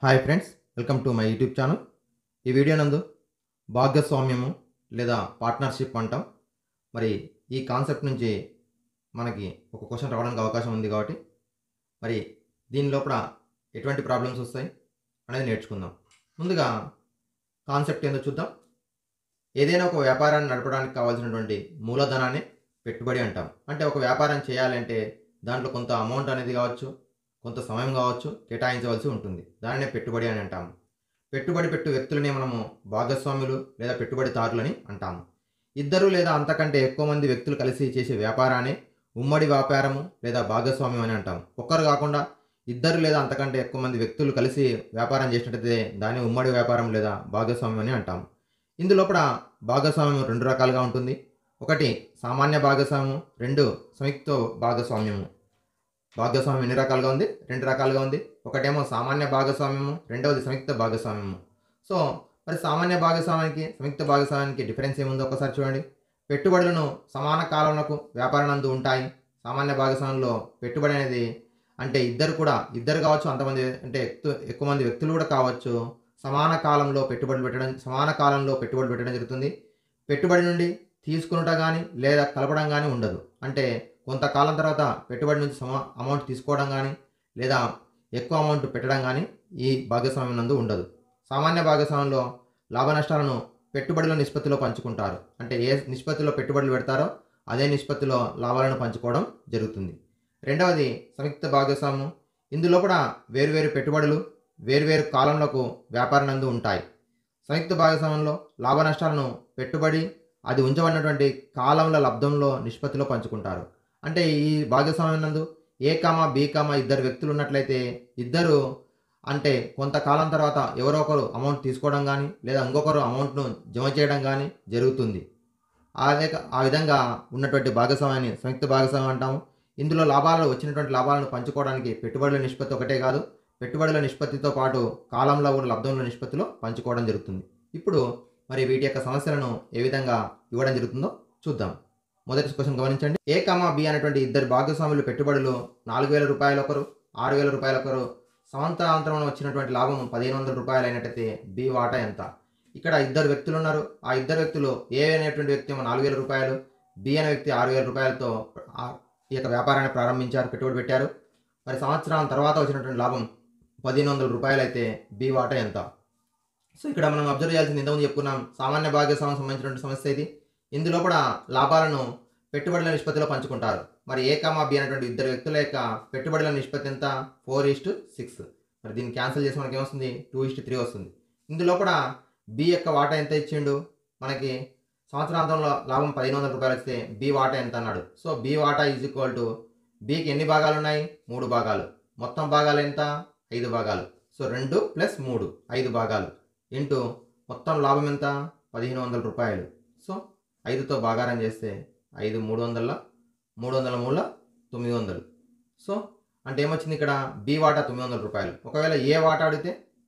hi friends welcome to my YouTube channel ఈ video నందు భాగస్వామ్యము లేదా పార్ట్నర్షిప్ అంటాం మరి ఈ కాన్సెప్ట్ నుంచి మనకి ఒక క్వశ్చన్ రావడానికి అవకాశం ఉంది కాబట్టి మరి దీని లోపల ఎటువంటి ప్రాబ్లమ్స్ వస్తాయి అనేది నేర్చుకుందాం ముందుగా కాన్సెప్ట్ ఏందో చూద్దాం ఏదైనా ఒక వ్యాపారాన్ని నడపడానికి కావాల్సినటువంటి మూలధనాన్ని పెట్టుబడి అంటాం అంటే ఒక వ్యాపారం చేయాలంటే దాంట్లో కొంత అమౌంట్ అనేది కావచ్చు కొంత సమయం కావచ్చు కేటాయించవలసి ఉంటుంది దానినే పెట్టుబడి అని అంటాము పెట్టుబడి పెట్టు వ్యక్తులని మనము భాగస్వాములు లేదా పెట్టుబడిదారులని అంటాము ఇద్దరు లేదా అంతకంటే ఎక్కువ మంది వ్యక్తులు కలిసి చేసే వ్యాపారాన్ని ఉమ్మడి వ్యాపారము లేదా భాగస్వామ్యం అని అంటాము ఒక్కరు కాకుండా ఇద్దరు లేదా అంతకంటే ఎక్కువ మంది వ్యక్తులు కలిసి వ్యాపారం చేసినట్టయితే దాన్ని ఉమ్మడి వ్యాపారం లేదా భాగస్వామ్యం అని అంటాము ఇందులోపల భాగస్వామ్యం రెండు రకాలుగా ఉంటుంది ఒకటి సామాన్య భాగస్వామ్యం రెండు సంయుక్త భాగస్వామ్యము భాగస్వామ్యం ఎన్ని రకాలుగా ఉంది రెండు రకాలుగా ఉంది ఒకటేమో సామాన్య భాగస్వామ్యము రెండవది సంయుక్త భాగస్వామ్యము సో మరి సామాన్య భాగస్వామ్యానికి సంయుక్త భాగస్వామ్యానికి డిఫరెన్స్ ఏముందో ఒకసారి చూడండి పెట్టుబడులను సమాన కాలంలో వ్యాపారానందు ఉంటాయి సామాన్య భాగస్వామ్యంలో పెట్టుబడి అనేది అంటే ఇద్దరు కూడా ఇద్దరు కావచ్చు అంతమంది అంటే ఎక్కువ ఎక్కువ మంది వ్యక్తులు కూడా కావచ్చు సమాన కాలంలో పెట్టుబడులు పెట్టడం సమాన కాలంలో పెట్టుబడి పెట్టడం జరుగుతుంది పెట్టుబడి నుండి తీసుకునుట కానీ లేదా కలపడం కానీ ఉండదు అంటే కొంతకాలం తర్వాత పెట్టుబడి నుంచి సమ అమౌంట్ తీసుకోవడం కానీ లేదా ఎక్కువ అమౌంట్ పెట్టడం కానీ ఈ భాగస్వామ్యం నందు ఉండదు సామాన్య భాగస్వామ్యంలో లాభ నష్టాలను పెట్టుబడుల నిష్పత్తిలో పంచుకుంటారు అంటే ఏ నిష్పత్తిలో పెట్టుబడులు పెడతారో అదే నిష్పత్తిలో లాభాలను పంచుకోవడం జరుగుతుంది రెండవది సంయుక్త భాగస్వామ్యం ఇందులో కూడా వేరువేరు పెట్టుబడులు వేరువేరు కాలంలోకి వ్యాపారం నందు ఉంటాయి సంయుక్త భాగస్వామ్యంలో లాభ నష్టాలను పెట్టుబడి అది ఉంచబడినటువంటి కాలంలో లబ్ధంలో నిష్పత్తిలో పంచుకుంటారు అంటే ఈ భాగస్వామ్యం నందు ఏ కామా బి కామా ఇద్దరు వ్యక్తులు ఉన్నట్లయితే ఇద్దరు అంటే కొంతకాలం తర్వాత ఎవరో ఒకరు అమౌంట్ తీసుకోవడం కానీ లేదా ఇంకొకరు అమౌంట్ను జమ చేయడం కానీ జరుగుతుంది అదే ఆ విధంగా ఉన్నటువంటి భాగస్వామ్యాన్ని సంయుక్త భాగస్వామ్యం అంటాము ఇందులో లాభాలు వచ్చినటువంటి లాభాలను పంచుకోవడానికి పెట్టుబడుల నిష్పత్తి ఒకటే కాదు పెట్టుబడుల నిష్పత్తితో పాటు కాలంలో ఉన్న లబ్ధంలో నిష్పత్తిలో పంచుకోవడం జరుగుతుంది ఇప్పుడు మరి వీటి యొక్క సమస్యలను ఏ విధంగా ఇవ్వడం జరుగుతుందో చూద్దాం మొదటి క్వశ్చన్ గమనించండి ఏ కామా బి అనేటువంటి ఇద్దరు భాగస్వాములు పెట్టుబడులు నాలుగు వేల రూపాయలు ఒకరు ఆరు వేల రూపాయలు ఒకరు సంవత్సరాంతరంలో వచ్చినటువంటి లాభం పదిహేను వందల రూపాయలు అయినట్టయితే బి వాటా ఎంత ఇక్కడ ఇద్దరు వ్యక్తులు ఉన్నారు ఆ ఇద్దరు వ్యక్తులు ఏ అనేటువంటి వ్యక్తి ఏమో నాలుగు వేల రూపాయలు బి అనే వ్యక్తి ఆరు వేల రూపాయలతో ఆ- ఈ యొక్క వ్యాపారాన్ని ప్రారంభించారు పెట్టుబడి పెట్టారు మరి సంవత్సరం తర్వాత వచ్చినటువంటి లాభం పదిహేను వందల రూపాయలు అయితే బి వాటా ఎంత సో ఇక్కడ మనం అబ్జర్వ్ చేయాల్సింది ఇంతకుముందు చెప్పుకున్నాం సామాన్య భాగస్వామ్యం సంబంధించినటువంటి సమస్య ఇది ఇందులో కూడా లాభాలను పెట్టుబడుల నిష్పత్తిలో పంచుకుంటారు మరి ఏ కామా బి అనేటువంటి ఇద్దరు వ్యక్తుల యొక్క పెట్టుబడుల నిష్పత్తి ఎంత ఫోర్ ఈస్ట్ సిక్స్ మరి దీన్ని క్యాన్సిల్ చేసి మనకి ఏమొస్తుంది టూ ఈస్ట్ త్రీ వస్తుంది ఇందులో కూడా బి యొక్క వాటా ఎంత ఇచ్చిండు మనకి సంవత్సరాంతంలో లాభం పదిహేను వందల రూపాయలు వస్తే బి వాటా ఎంత అన్నాడు సో బి వాటా ఈజ్ ఈక్వల్ టు బికి ఎన్ని భాగాలు ఉన్నాయి మూడు భాగాలు మొత్తం భాగాలు ఎంత ఐదు భాగాలు సో రెండు ప్లస్ మూడు ఐదు భాగాలు ఇంటూ మొత్తం లాభం ఎంత పదిహేను వందల రూపాయలు సో ఐదుతో భాగారం చేస్తే ఐదు మూడు వందల మూడు వందల మూడుల తొమ్మిది వందలు సో అంటే ఏమొచ్చింది ఇక్కడ బి వాటా తొమ్మిది వందల రూపాయలు ఒకవేళ ఏ వాటా అడిగితే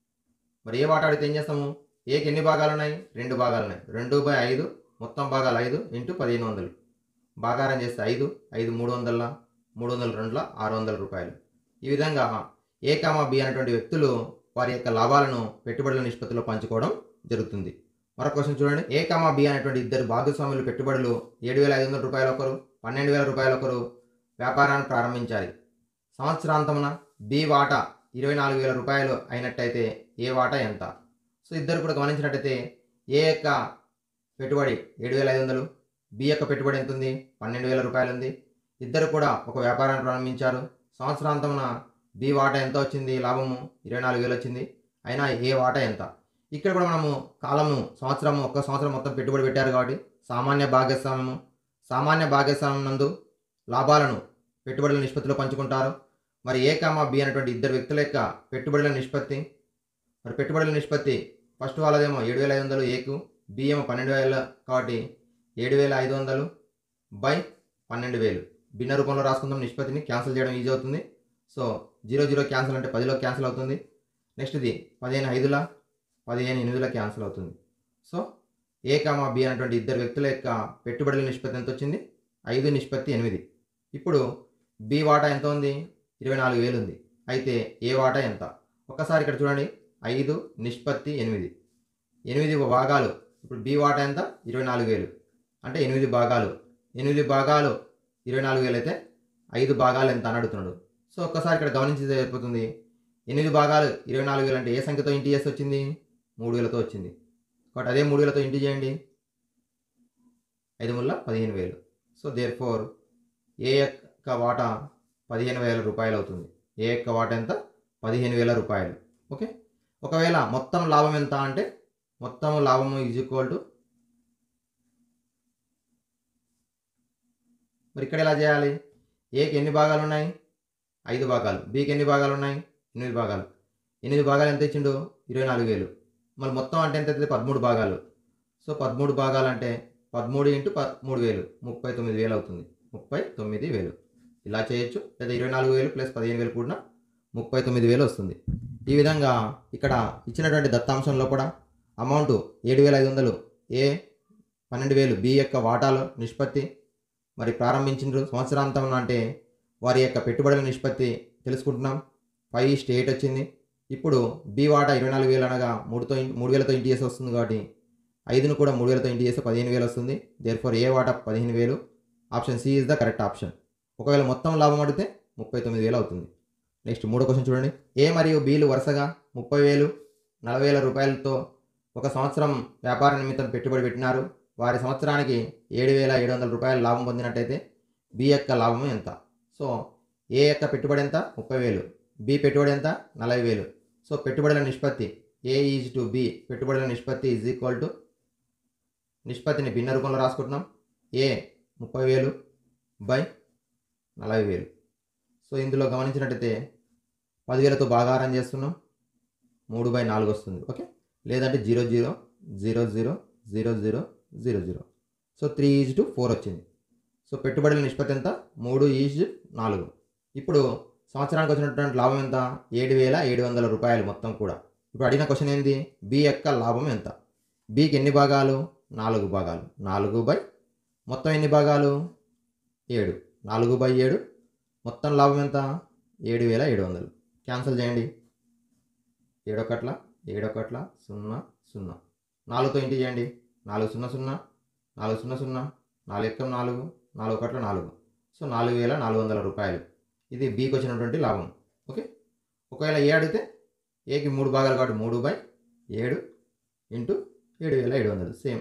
మరి ఏ వాటా అడిగితే ఏం చేస్తాము ఏకి ఎన్ని భాగాలు ఉన్నాయి రెండు భాగాలు ఉన్నాయి రెండు బై ఐదు మొత్తం భాగాలు ఐదు ఇంటూ పదిహేను వందలు భాగారం చేస్తే ఐదు ఐదు మూడు వందల మూడు వందల రెండుల ఆరు వందల రూపాయలు ఈ విధంగా ఏ కామా బి అనేటువంటి వ్యక్తులు వారి యొక్క లాభాలను పెట్టుబడుల నిష్పత్తిలో పంచుకోవడం జరుగుతుంది మరొక క్వశ్చన్ చూడండి ఏ కామా బి అనేటువంటి ఇద్దరు భాగస్వాములు పెట్టుబడులు ఏడు వేల ఐదు వందల రూపాయలు ఒకరు పన్నెండు వేల రూపాయలు ఒకరు వ్యాపారాన్ని ప్రారంభించాలి సంవత్సరాంతమున బి వాటా ఇరవై నాలుగు వేల రూపాయలు అయినట్టయితే ఏ వాటా ఎంత సో ఇద్దరు కూడా గమనించినట్టయితే ఏ యొక్క పెట్టుబడి ఏడు వేల ఐదు వందలు బి యొక్క పెట్టుబడి ఎంత ఉంది పన్నెండు వేల రూపాయలు ఉంది ఇద్దరు కూడా ఒక వ్యాపారాన్ని ప్రారంభించారు సంవత్సరాంతమున బి వాటా ఎంత వచ్చింది లాభము ఇరవై నాలుగు వేలు వచ్చింది అయినా ఏ వాటా ఎంత ఇక్కడ కూడా మనము కాలము సంవత్సరము ఒక్క సంవత్సరం మొత్తం పెట్టుబడి పెట్టారు కాబట్టి సామాన్య భాగస్వామ్యము సామాన్య భాగస్వామ్యం నందు లాభాలను పెట్టుబడుల నిష్పత్తిలో పంచుకుంటారు మరి ఏ కామా బి అనేటువంటి ఇద్దరు వ్యక్తుల యొక్క పెట్టుబడుల నిష్పత్తి మరి పెట్టుబడుల నిష్పత్తి ఫస్ట్ వాళ్ళదేమో ఏడు వేల ఐదు వందలు ఏకు బి ఏమో పన్నెండు వేల కాబట్టి ఏడు వేల ఐదు వందలు బై పన్నెండు వేలు భిన్న రూపంలో రాసుకుందాం నిష్పత్తిని క్యాన్సిల్ చేయడం ఈజీ అవుతుంది సో జీరో జీరో క్యాన్సిల్ అంటే పదిలో క్యాన్సిల్ అవుతుంది నెక్స్ట్ ఇది పదిహేను ఐదుల పదిహేను ఎనిమిదిలో క్యాన్సిల్ అవుతుంది సో ఏ కామా బి అనేటువంటి ఇద్దరు వ్యక్తుల యొక్క పెట్టుబడుల నిష్పత్తి ఎంత వచ్చింది ఐదు నిష్పత్తి ఎనిమిది ఇప్పుడు బి వాటా ఎంత ఉంది ఇరవై నాలుగు వేలు ఉంది అయితే ఏ వాటా ఎంత ఒక్కసారి ఇక్కడ చూడండి ఐదు నిష్పత్తి ఎనిమిది ఎనిమిది భాగాలు ఇప్పుడు బి వాటా ఎంత ఇరవై నాలుగు వేలు అంటే ఎనిమిది భాగాలు ఎనిమిది భాగాలు ఇరవై నాలుగు వేలు అయితే ఐదు భాగాలు ఎంత అని అడుగుతున్నాడు సో ఒక్కసారి ఇక్కడ గమనించి సరిపోతుంది ఎనిమిది భాగాలు ఇరవై నాలుగు వేలు అంటే ఏ సంఖ్యతో ఇంటి చేసి వచ్చింది మూడు వేలతో వచ్చింది కాబట్టి అదే మూడు వేలతో ఇంటి చేయండి ఐదు ముళ్ళ పదిహేను వేలు సో దేర్ ఫోర్ ఏ యొక్క వాటా పదిహేను వేల రూపాయలు అవుతుంది ఏ యొక్క వాటా ఎంత పదిహేను వేల రూపాయలు ఓకే ఒకవేళ మొత్తం లాభం ఎంత అంటే మొత్తం లాభము ఈజ్ ఈక్వల్ టు మరి ఇక్కడ ఎలా చేయాలి ఏకి ఎన్ని భాగాలు ఉన్నాయి ఐదు భాగాలు బీకి ఎన్ని భాగాలు ఉన్నాయి ఎనిమిది భాగాలు ఎనిమిది భాగాలు ఎంత ఇచ్చిండు ఇరవై నాలుగు వేలు మరి మొత్తం అంటే ఎంత అవుతుంది పదమూడు భాగాలు సో పదమూడు భాగాలు అంటే పదమూడు ఇంటూ ప మూడు వేలు ముప్పై తొమ్మిది వేలు అవుతుంది ముప్పై తొమ్మిది వేలు ఇలా చేయొచ్చు లేదా ఇరవై నాలుగు వేలు ప్లస్ పదిహేను వేలు కూడా ముప్పై తొమ్మిది వేలు వస్తుంది ఈ విధంగా ఇక్కడ ఇచ్చినటువంటి దత్తాంశంలో కూడా అమౌంట్ ఏడు వేల ఐదు వందలు ఏ పన్నెండు వేలు బి యొక్క వాటాలు నిష్పత్తి మరి ప్రారంభించిన సంవత్సరాంతం అంటే వారి యొక్క పెట్టుబడుల నిష్పత్తి తెలుసుకుంటున్నాం ఫైవ్ స్టేట్ వచ్చింది ఇప్పుడు బి వాటా ఇరవై నాలుగు వేలు అనగా మూడుతో ఇన్- మూడు వేలతో ఇంటి చేసి వస్తుంది కాబట్టి ఐదును కూడా మూడు వేలతో ఇంటి చేస్తే పదిహేను వేలు వస్తుంది దేర్ ఫర్ ఏ వాటా పదిహేను వేలు option C is the correct option ఒకవేళ మొత్తం లాభం అడిగితే ముప్పై తొమ్మిది వేలు అవుతుంది నెక్స్ట్ మూడో క్వశ్చన్ చూడండి ఏ మరియు బీలు వరుసగా ముప్పై వేలు నలభై వేల రూపాయలతో ఒక సంవత్సరం వ్యాపార నిమిత్తం పెట్టుబడి పెట్టినారు వారి సంవత్సరానికి ఏడు వేల ఏడు వందల రూపాయల లాభం పొందినట్టయితే బి యొక్క లాభం ఎంత సో ఏ యొక్క పెట్టుబడి ఎంత ముప్పై వేలు బి పెట్టుబడి ఎంత నలభై వేలు సో పెట్టుబడుల నిష్పత్తి ఏ ఈజ్ టు బి పెట్టుబడుల నిష్పత్తి ఈజ్ ఈక్వల్ టు నిష్పత్తిని భిన్న రూపంలో రాసుకుంటున్నాం ఏ ముప్పై వేలు బై నలభై వేలు సో ఇందులో గమనించినట్టయితే పదివేలతో భాగారం చేస్తున్నాం మూడు బై నాలుగు వస్తుంది ఓకే లేదంటే zero zero zero zero zero zero zero zero so three is to four వచ్చింది సో పెట్టుబడుల నిష్పత్తి ఎంత మూడు ఈజ్ నాలుగు ఇప్పుడు సంవత్సరానికి వచ్చినటువంటి లాభం ఎంత ఏడు వేల ఏడు వందల రూపాయలు మొత్తం కూడా ఇప్పుడు అడిగిన క్వశ్చన్ ఏంది బి యొక్క లాభం ఎంత బికి ఎన్ని భాగాలు నాలుగు భాగాలు నాలుగు బై మొత్తం ఎన్ని భాగాలు ఏడు నాలుగు బై ఏడు మొత్తం లాభం ఎంత ఏడు వేల ఏడు వందలు క్యాన్సిల్ చేయండి ఏడొకట్ల ఏడొకట్ల సున్నా సున్నా నాలుగుతో ఇంటి చేయండి నాలుగు సున్నా సున్నా నాలుగు సున్నా సున్నా నాలుగు ఎక్కం నాలుగు నాలుగు ఒకట్ల నాలుగు సో నాలుగు వేల నాలుగు వందల రూపాయలు ఇది బీకి వచ్చినటువంటి లాభం ఓకే ఒకవేళ ఏ అడిగితే ఏకి మూడు భాగాలు కాబట్టి మూడు బై ఏడు ఇంటూ ఏడు వేల ఏడు వందలు సేమ్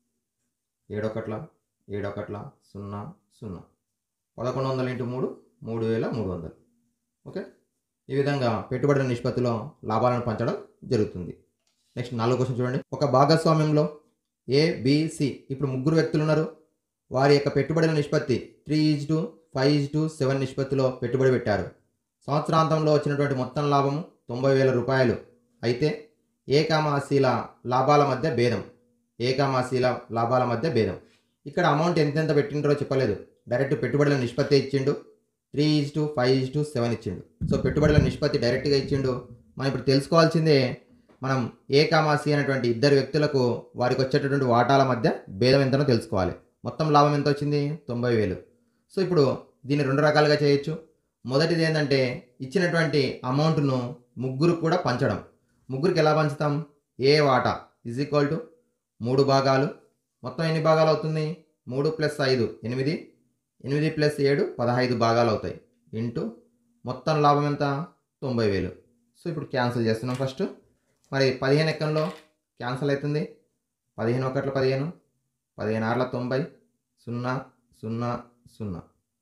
ఏడొకట్ల ఏడొకట్ల సున్నా సున్నా పదకొండు వందలు ఇంటూ మూడు మూడు వేల మూడు వందలు ఓకే ఈ విధంగా పెట్టుబడుల నిష్పత్తిలో లాభాలను పంచడం జరుగుతుంది నెక్స్ట్ నాలుగో క్వశ్చన్ చూడండి ఒక భాగస్వామ్యంలో ఏ సి ఇప్పుడు ముగ్గురు వ్యక్తులు ఉన్నారు వారి యొక్క పెట్టుబడుల నిష్పత్తి three is to five is to seven నిష్పత్తిలో పెట్టుబడి పెట్టారు సంవత్సరాంతంలో వచ్చినటువంటి మొత్తం లాభము తొంభై వేల రూపాయలు అయితే ఏకామాసీల లాభాల మధ్య భేదం ఏకామాసీల లాభాల మధ్య భేదం ఇక్కడ అమౌంట్ ఎంతెంత పెట్టిండ్రో చెప్పలేదు డైరెక్ట్ పెట్టుబడుల నిష్పత్తి ఇచ్చిండు three is to five is to seven ఇచ్చిండు సో పెట్టుబడుల నిష్పత్తి డైరెక్ట్గా ఇచ్చిండు మనం ఇప్పుడు తెలుసుకోవాల్సిందే మనం ఏ కామాసి అనేటువంటి ఇద్దరు వ్యక్తులకు వారికి వచ్చేటటువంటి వాటాల మధ్య భేదం ఎంతనో తెలుసుకోవాలి మొత్తం లాభం ఎంత వచ్చింది తొంభై వేలు సో ఇప్పుడు దీన్ని రెండు రకాలుగా చేయొచ్చు మొదటిది ఏంటంటే ఇచ్చినటువంటి అమౌంట్ను ముగ్గురు కూడా పంచడం ముగ్గురికి ఎలా పంచుతాం ఏ వాటా ఇజ్ ఈక్వల్ టు మూడు భాగాలు మొత్తం ఎన్ని భాగాలు అవుతుంది మూడు ప్లస్ ఐదు ఎనిమిది ఎనిమిది ప్లస్ ఏడు పదహైదు భాగాలు అవుతాయి ఇంటూ మొత్తం లాభం ఎంత తొంభై వేలు సో ఇప్పుడు క్యాన్సిల్ చేస్తున్నాం ఫస్ట్ మరి పదిహేను ఎక్కంలో క్యాన్సిల్ అవుతుంది పదిహేను ఒకట్ల పదిహేను పదిహేను ఆర్ల తొంభై సున్నా సున్నా సున్నా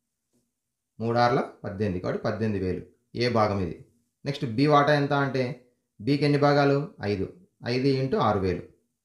మూడు ఆర్ల పద్దెనిమిది కాబట్టి పద్దెనిమిది వేలు ఏ భాగం ఇది నెక్స్ట్ బి వాటా ఎంత అంటే బీకి ఎన్ని భాగాలు ఐదు ఐదు ఇంటూ ఆరు వేలు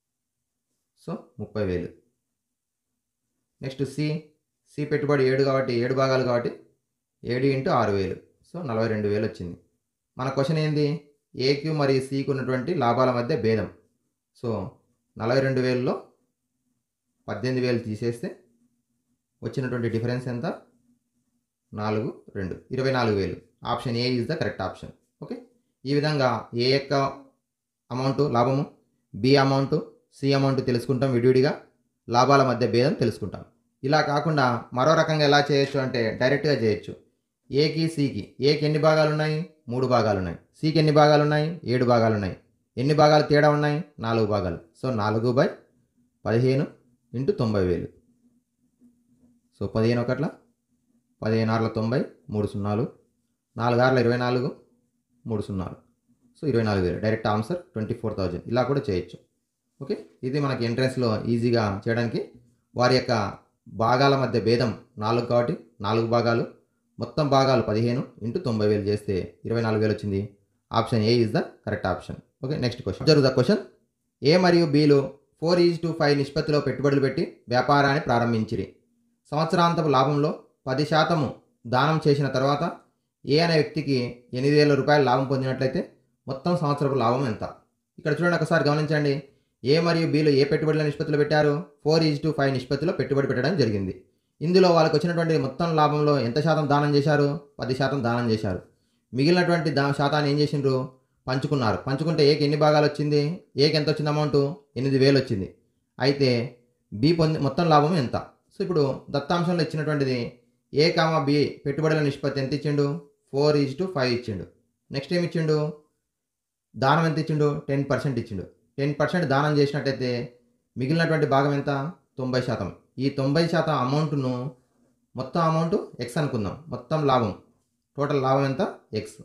సో ముప్పై వేలు నెక్స్ట్ సి సి పెట్టుబడి ఏడు కాబట్టి ఏడు భాగాలు కాబట్టి ఏడు ఇంటూ ఆరు వేలు సో నలభై రెండు వేలు వచ్చింది మన క్వశ్చన్ ఏంది ఏక్యూ మరియు సికి ఉన్నటువంటి లాభాల మధ్య భేదం సో నలభై రెండు వేలలో పద్దెనిమిది వేలు తీసేస్తే వచ్చినటువంటి డిఫరెన్స్ ఎంత నాలుగు రెండు ఇరవై నాలుగు వేలు option A is the correct option okay ఈ విధంగా ఏ యొక్క అమౌంట్ లాభము బి అమౌంట్ సి అమౌంట్ తెలుసుకుంటాం విడివిడిగా లాభాల మధ్య భేదం తెలుసుకుంటాం ఇలా కాకుండా మరో రకంగా ఎలా చేయొచ్చు అంటే డైరెక్ట్గా చేయొచ్చు ఏకి సికి ఏకి ఎన్ని భాగాలు ఉన్నాయి మూడు భాగాలు ఉన్నాయి సికి ఎన్ని భాగాలు ఉన్నాయి ఏడు భాగాలు ఉన్నాయి ఎన్ని భాగాలు తేడా ఉన్నాయి నాలుగు భాగాలు సో నాలుగు బై పదిహేను ఇంటూ తొంభై వేలు సో పదిహేను ఒకట్ల పదిహేను ఆరుల తొంభై మూడు సున్నాలు నాలుగు ఆరుల ఇరవై నాలుగు మూడు సున్నాలు సో ఇరవై నాలుగు వేలు direct answer twenty four thousand ఇలా కూడా చేయొచ్చు ఓకే ఇది మనకి ఎంట్రన్స్లో ఈజీగా చేయడానికి వారి యొక్క భాగాల మధ్య భేదం నాలుగు కాబట్టి నాలుగు భాగాలు మొత్తం భాగాలు పదిహేను ఇంటూ తొంభై వేలు చేస్తే ఇరవై నాలుగు వేలు వచ్చింది option A is the correct option okay next question జరుగు ద క్వశ్చన్ ఏ మరియు బిలు ఫోర్ ఈజ్ టు ఫైవ్ నిష్పత్తిలో పెట్టుబడులు పెట్టి వ్యాపారాన్ని ప్రారంభించిరి సంవత్సరాంతపు లాభంలో పది శాతము దానం చేసిన తర్వాత ఏ అనే వ్యక్తికి ఎనిమిది వేల రూపాయలు లాభం పొందినట్లయితే మొత్తం సంవత్సరపు లాభం ఎంత ఇక్కడ చూడండి ఒకసారి గమనించండి ఏ మరియు బిలు ఏ పెట్టుబడుల నిష్పత్తిలో పెట్టారు ఫోర్ ఈజ్ టు ఫైవ్ నిష్పత్తిలో పెట్టుబడి పెట్టడం జరిగింది ఇందులో వాళ్ళకి వచ్చినటువంటి మొత్తం లాభంలో ఎంత శాతం దానం చేశారు పది శాతం దానం చేశారు మిగిలినటువంటి దా శాతాన్ని ఏం చేసిండ్రు పంచుకున్నారు పంచుకుంటే ఏకి ఎన్ని భాగాలు వచ్చింది ఏకి ఎంత వచ్చింది అమౌంట్ ఎనిమిది వేలు వచ్చింది అయితే బి పొంది మొత్తం లాభం ఎంత సో ఇప్పుడు దత్తాంశంలో ఇచ్చినటువంటిది ఏ కామా బి పెట్టుబడుల నిష్పత్తి ఎంత ఇచ్చిండు ఫోర్ ఈజ్ టు ఫైవ్ ఇచ్చిండు నెక్స్ట్ ఏమి ఇచ్చిండు దానం ఎంత ఇచ్చిండు టెన్ పర్సెంట్ ఇచ్చిండు టెన్ పర్సెంట్ దానం చేసినట్టయితే మిగిలినటువంటి భాగం ఎంత తొంభై శాతం ఈ తొంభై శాతం అమౌంట్ను మొత్తం అమౌంట్ ఎక్స్ అనుకుందాం మొత్తం లాభం టోటల్ లాభం ఎంత ఎక్స్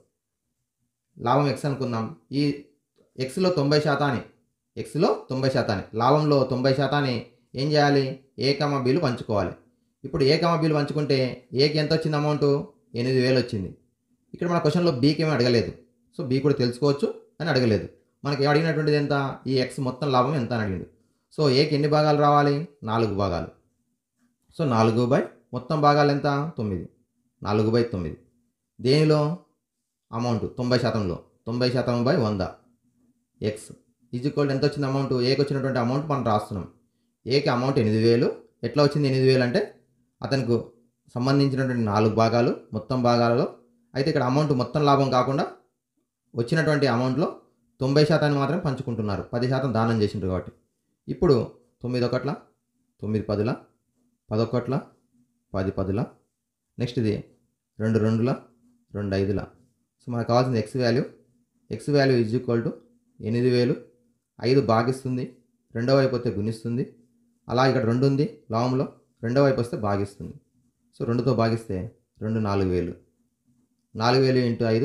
లాభం ఎక్స్ అనుకుందాం ఈ ఎక్స్లో తొంభై శాతాన్ని ఎక్స్లో తొంభై శాతాన్ని లాభంలో తొంభై శాతాన్ని ఏం చేయాలి ఏ కమ బిల్లు పంచుకోవాలి ఇప్పుడు ఏ కమ బిల్లు పంచుకుంటే ఏకి ఎంత వచ్చింది అమౌంట్ ఎనిమిది వేలు వచ్చింది ఇక్కడ మన క్వశ్చన్లో బీకి ఏమీ అడగలేదు సో బీ కూడా తెలుసుకోవచ్చు అని అడగలేదు మనకి అడిగినటువంటిది ఎంత ఈ ఎక్స్ మొత్తం లాభం ఎంత అని అడిగిండు సో ఏకి ఎన్ని భాగాలు రావాలి నాలుగు భాగాలు సో నాలుగు బై మొత్తం భాగాలు ఎంత తొమ్మిది నాలుగు బై తొమ్మిది దేనిలో అమౌంట్ తొంభై శాతంలో తొంభై శాతం బై వంద ఎక్స్ ఈజ్వల్ ఎంత వచ్చింది అమౌంట్ ఏకి వచ్చినటువంటి అమౌంట్ మనం రాస్తున్నాం ఏకి అమౌంట్ ఎనిమిది వేలు ఎట్లా వచ్చింది ఎనిమిది వేలు అంటే అతనికి సంబంధించినటువంటి నాలుగు భాగాలు మొత్తం భాగాలలో అయితే ఇక్కడ అమౌంట్ మొత్తం లాభం కాకుండా వచ్చినటువంటి అమౌంట్లో తొంభై శాతాన్ని మాత్రం పంచుకుంటున్నారు పది శాతం దానం చేసిండ్రు కాబట్టి ఇప్పుడు తొమ్మిది ఒకట్ల తొమ్మిది పదుల పదొకట్ల పది పదుల నెక్స్ట్ ఇది రెండు రెండుల రెండు ఐదుల సో మనకు కావాల్సింది x value x value is equal to ఎనిమిది వేలు ఐదు భాగిస్తుంది రెండో వైపు వస్తే గుణిస్తుంది అలా ఇక్కడ రెండు ఉంది లాభంలో రెండో వైపు వస్తే భాగిస్తుంది సో రెండుతో భాగిస్తే రెండు నాలుగు వేలు నాలుగు వేలు ఇంటూ ఐదు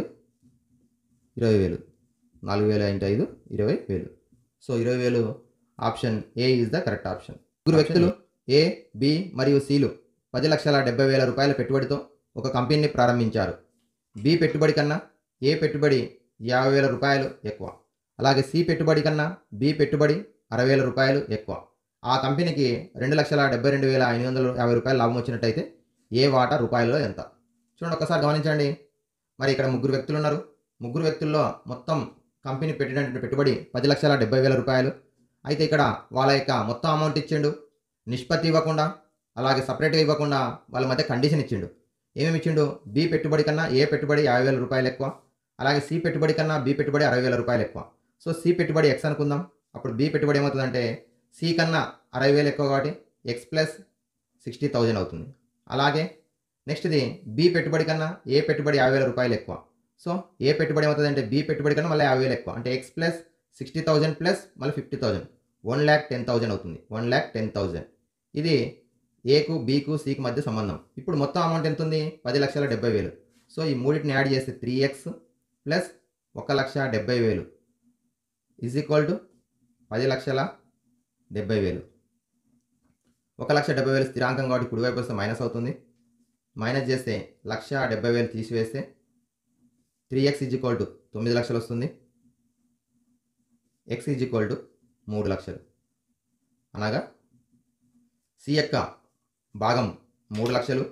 ఇరవై వేలు నాలుగు వేలు ఇంటూ ఐదు ఇరవై వేలు సో ఇరవై వేలు option A is the correct option ముగ్గురు వ్యక్తులు ఏ బి మరియు సిలు పది లక్షల డెబ్బై వేల రూపాయల పెట్టుబడితో ఒక కంపెనీని ప్రారంభించారు బి పెట్టుబడి కన్నా ఏ పెట్టుబడి యాభై వేల రూపాయలు ఎక్కువ అలాగే సి పెట్టుబడి కన్నా బి పెట్టుబడి అరవై వేల రూపాయలు ఎక్కువ ఆ కంపెనీకి రెండు లక్షల డెబ్బై రెండు వేల ఐదు వందల యాభై రూపాయలు లాభం వచ్చినట్టయితే ఏ వాటా రూపాయలలో ఎంత చూడండి ఒకసారి గమనించండి మరి ఇక్కడ ముగ్గురు వ్యక్తులు ఉన్నారు ముగ్గురు వ్యక్తుల్లో మొత్తం కంపెనీ పెట్టినటువంటి పెట్టుబడి పది లక్షల డెబ్బై వేల రూపాయలు అయితే ఇక్కడ వాళ్ళ యొక్క మొత్తం అమౌంట్ ఇచ్చిండు నిష్పత్తి ఇవ్వకుండా అలాగే సపరేట్గా ఇవ్వకుండా వాళ్ళ మధ్య కండిషన్ ఇచ్చిండు ఏమేమి ఇచ్చిండు బి పెట్టుబడి కన్నా ఏ పెట్టుబడి యాభై వేల రూపాయలు ఎక్కువ అలాగే సి పెట్టుబడి కన్నా బి పెట్టుబడి అరవై వేల రూపాయలు ఎక్కువ సో సి పెట్టుబడి ఎక్స్ అనుకుందాం అప్పుడు బి పెట్టుబడి ఏమవుతుందంటే సి కన్నా అరవై వేలు ఎక్కువ కాబట్టి ఎక్స్ ప్లస్ సిక్స్టీ థౌజండ్ అవుతుంది అలాగే నెక్స్ట్ది బి పెట్టుబడి కన్నా ఏ పెట్టుబడి యాభై వేల రూపాయలు ఎక్కువ సో ఏ పెట్టుబడి ఏమవుతుంది అంటే బి పెట్టుబడి కన్నా మళ్ళీ యాభై వేలు ఎక్కువ అంటే x plus sixty thousand plus మళ్ళీ fifty thousand one lakh ten thousand అవుతుంది వన్ ల్యాక్ టెన్ థౌజండ్ ఇది ఏకు బీకు సికి మధ్య సంబంధం ఇప్పుడు మొత్తం అమౌంట్ ఎంత ఉంది పది లక్షల డెబ్బై వేలు సో ఈ మూడింటిని యాడ్ చేస్తే త్రీ ఎక్స్ ప్లస్ ఒక లక్ష డెబ్బై వేలు ఈజ్ ఈక్వల్ టు పది లక్షల డెబ్బై వేలు ఒక లక్ష డెబ్బై వేలు స్థిరాంకం కాబట్టి కుడివైపు వస్తే మైనస్ అవుతుంది మైనస్ చేస్తే లక్ష డెబ్బై వేలు తీసివేస్తే three x is equal to తొమ్మిది లక్షలు వస్తుంది ఎక్స్ ఈజ్ ఈక్వల్ టు మూడు లక్షలు అనగా సి యొక్క భాగం మూడు లక్షలు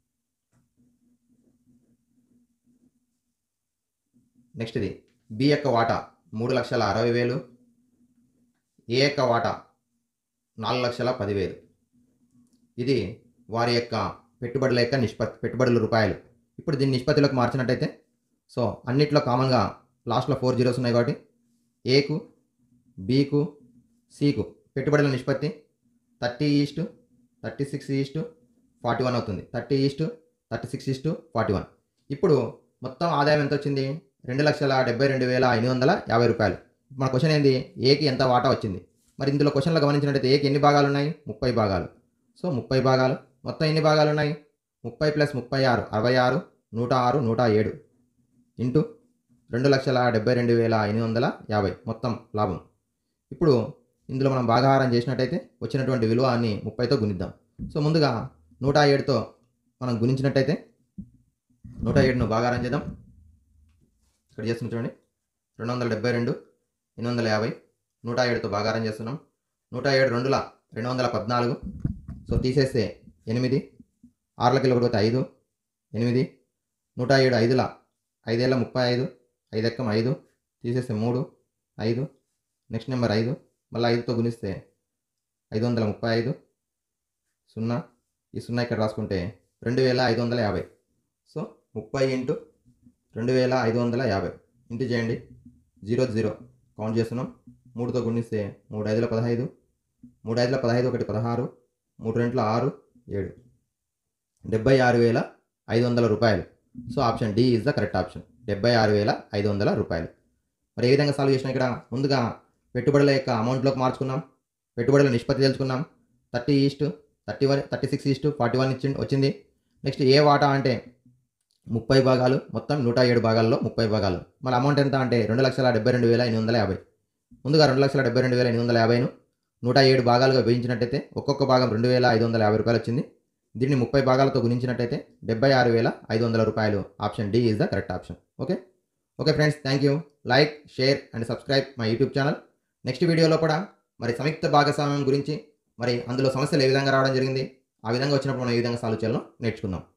నెక్స్ట్ ఇది బి యొక్క వాటా మూడు లక్షల అరవై వేలు ఏ యొక్క వాటా నాలుగు లక్షల పదివేలు ఇది వారి యొక్క పెట్టుబడుల యొక్క నిష్పత్తి పెట్టుబడుల రూపాయలు ఇప్పుడు దీన్ని నిష్పత్తిలోకి మార్చినట్టయితే సో అన్నిట్లో కామన్గా లాస్ట్లో ఫోర్ జీరోస్ ఉన్నాయి కాబట్టి ఏకు బీకు సికు పెట్టుబడుల నిష్పత్తి thirty is to thirty six is to forty one అవుతుంది thirty is to thirty six is to forty one ఇప్పుడు మొత్తం ఆదాయం ఎంత వచ్చింది రెండు లక్షల డెబ్బై రెండు వేల ఐదు వందల యాభై రూపాయలు మన క్వశ్చన్ ఏంది ఏకి ఎంత వాటా వచ్చింది మరి ఇందులో క్వశ్చన్లో గమనించినట్టయితే ఏకి ఎన్ని భాగాలు ఉన్నాయి ముప్పై భాగాలు సో ముప్పై భాగాలు మొత్తం ఎన్ని భాగాలు ఉన్నాయి ముప్పై ప్లస్ ముప్పై ఆరు అరవై ఆరు నూట ఆరు నూట ఏడు ఇంటూ రెండు లక్షల డెబ్బై రెండు వేల ఎనిమిది వందల యాభై మొత్తం లాభం ఇప్పుడు ఇందులో మనం భాగాహారం చేసినట్టయితే వచ్చినటువంటి విలువ అన్ని ముప్పైతో గుణిద్దాం సో ముందుగా నూట ఏడుతో మనం గుణించినట్టయితే నూట ఏడును భాగాహారం చేద్దాం ఇక్కడ చేస్తున్నాం చూడండి రెండు వందల డెబ్బై రెండు ఎనిమిది వందల యాభై నూట ఏడుతో భాగాహారం చేస్తున్నాం నూట ఏడు రెండుల రెండు వందల పద్నాలుగు సో తీసేస్తే ఎనిమిది ఆరులకి ఒకటి పోతే ఐదు ఎనిమిది నూట ఏడు ఐదుల ఐదేళ్ళ ముప్పై ఐదు ఐదు ఎక్కం ఐదు తీసేస్తే మూడు ఐదు నెక్స్ట్ నెంబర్ ఐదు మళ్ళీ ఐదుతో గుణిస్తే ఐదు వందల ముప్పై ఐదు సున్నా ఈ సున్నా ఇక్కడ రాసుకుంటే రెండు వేల ఐదు వందల యాభై సో ముప్పై ఇంటూ రెండు వేల ఐదు వందల యాభై ఇంటూ చేయండి జీరో జీరో కౌంట్ చేస్తున్నాం మూడుతో గుణిస్తే మూడు ఐదుల పదహైదు మూడు ఐదుల పదహైదు ఒకటి పదహారు మూడు రెంట్ల ఆరు ఏడు డెబ్బై ఆరు వేల ఐదు వందల రూపాయలు so option D is the correct option డెబ్బై ఆరు వేల ఐదు వందల రూపాయలు మరి ఏ విధంగా సాల్వ్ చేసినా ఇక్కడ ముందుగా పెట్టుబడుల యొక్క అమౌంట్లోకి మార్చుకున్నాం పెట్టుబడుల నిష్పత్తి తెలుసుకున్నాం thirty is to thirty one thirty six is to forty one ఇచ్చి వచ్చింది నెక్స్ట్ ఏ వాటా అంటే ముప్పై భాగాలు మొత్తం నూట ఏడు భాగాల్లో ముప్పై భాగాలు మళ్ళీ అమౌంట్ ఎంత అంటే రెండు లక్షల డెబ్బై రెండు వేల ఎనిమిది వందల యాభై ముందుగా రెండు లక్షల డెబ్బై రెండు వేల ఎనిమిది వందల యాభైను నూట ఏడు భాగాలుగా వేయించినట్టయితే ఒక్కొక్క భాగం రెండు వేల ఐదు వందల యాభై రూపాయలు వచ్చింది దీన్ని ముప్పై భాగాలతో గుణించినట్టయితే డెబ్బై ఆరు వేల ఐదు వందల రూపాయలు option D is the correct option okay okay friends thank you like share and subscribe my YouTube channel next వీడియోలో కూడా మరి సంయుక్త భాగస్వామ్యం గురించి మరి అందులో సమస్యలు ఏ విధంగా రావడం జరిగింది ఆ విధంగా వచ్చినప్పుడు మనం ఏ విధంగా సాల్వ్ చేయాలో నేర్చుకుందాం